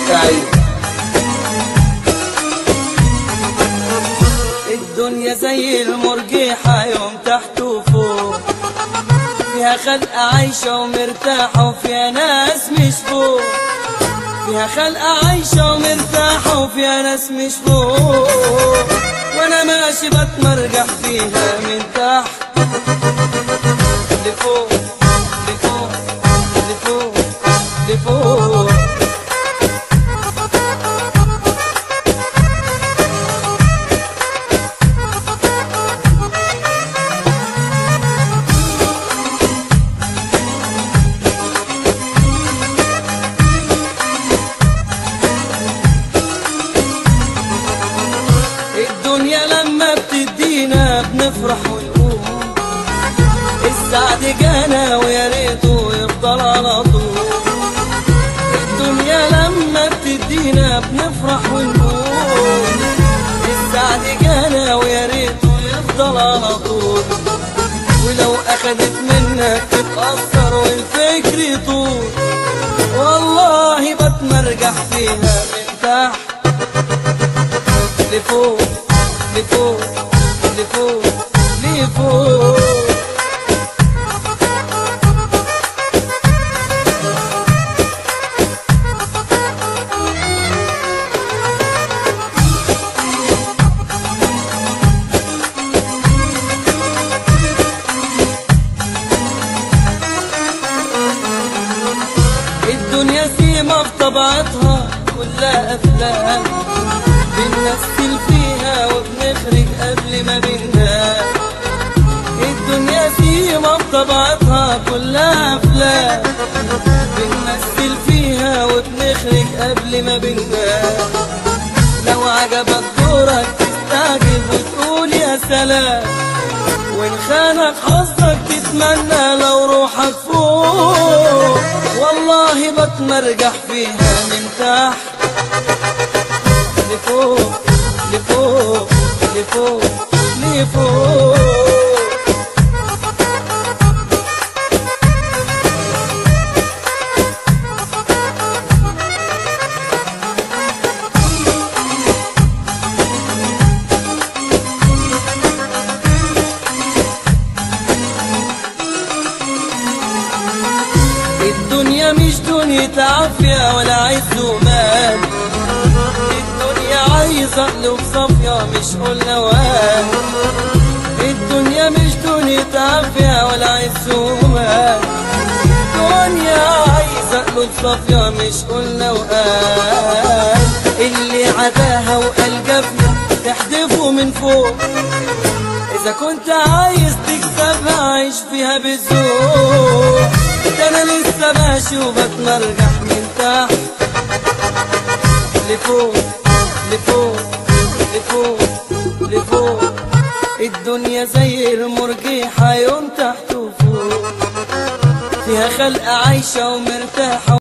أيوة الدنيا زي المرجيحة يوم تحت وفوق فيها خلقة عايشة ومرتاحة وفيها ناس مش فوق فيها خلقة عايشة ومرتاحة وفيها ناس مش فوق وانا ماشي بتمرجح فيها من تحت لفوق لفوق لفوق لفوق الدنيا لما بتدينا بنفرح ونقوم السعد جانا ويا ريته يفضل على طول الدنيا لما بتدينا بنفرح ونقوم السعد جانا ويا ريته يفضل على طول ولو اخدت منك تتأثر والفكر يطول والله بتمرجح فيها من تحت لفوق لفوق لفوق لفوق الدنيا سيما بطبيعتها كلها افلام بنمثل فيها وبنخرج قبل ما بننام الدنيا سيما بطبيعتها كلها افلام بنمثل فيها وبنخرج قبل ما بننام لو عجبك دورك تستعجب وتقول يا سلام وان خانك حظك تتمنى لو روحك فوق والله بتمرجح فيها من تحت لفوق لفوق لفوق لفوق الدنيا مش دنيا عافية ولا عز ومال الدنيا عايزة قلوب صافية مش قلنا وهان الدنيا مش دنيا عافية ولا عز ومال الدنيا عايزة قلوب صافية مش قلنا وقال اللي عداها وقال جفنا تحدفه من فوق إذا كنت عايز تكسبها عيش فيها بالذوق ده أنا لسه ماشي وبتمرجح من تحت لفوق لفوق لفوق لفوق الدنيا زي المرجيحة يوم تحت وفوق فيها خلقة عايشة ومرتاحة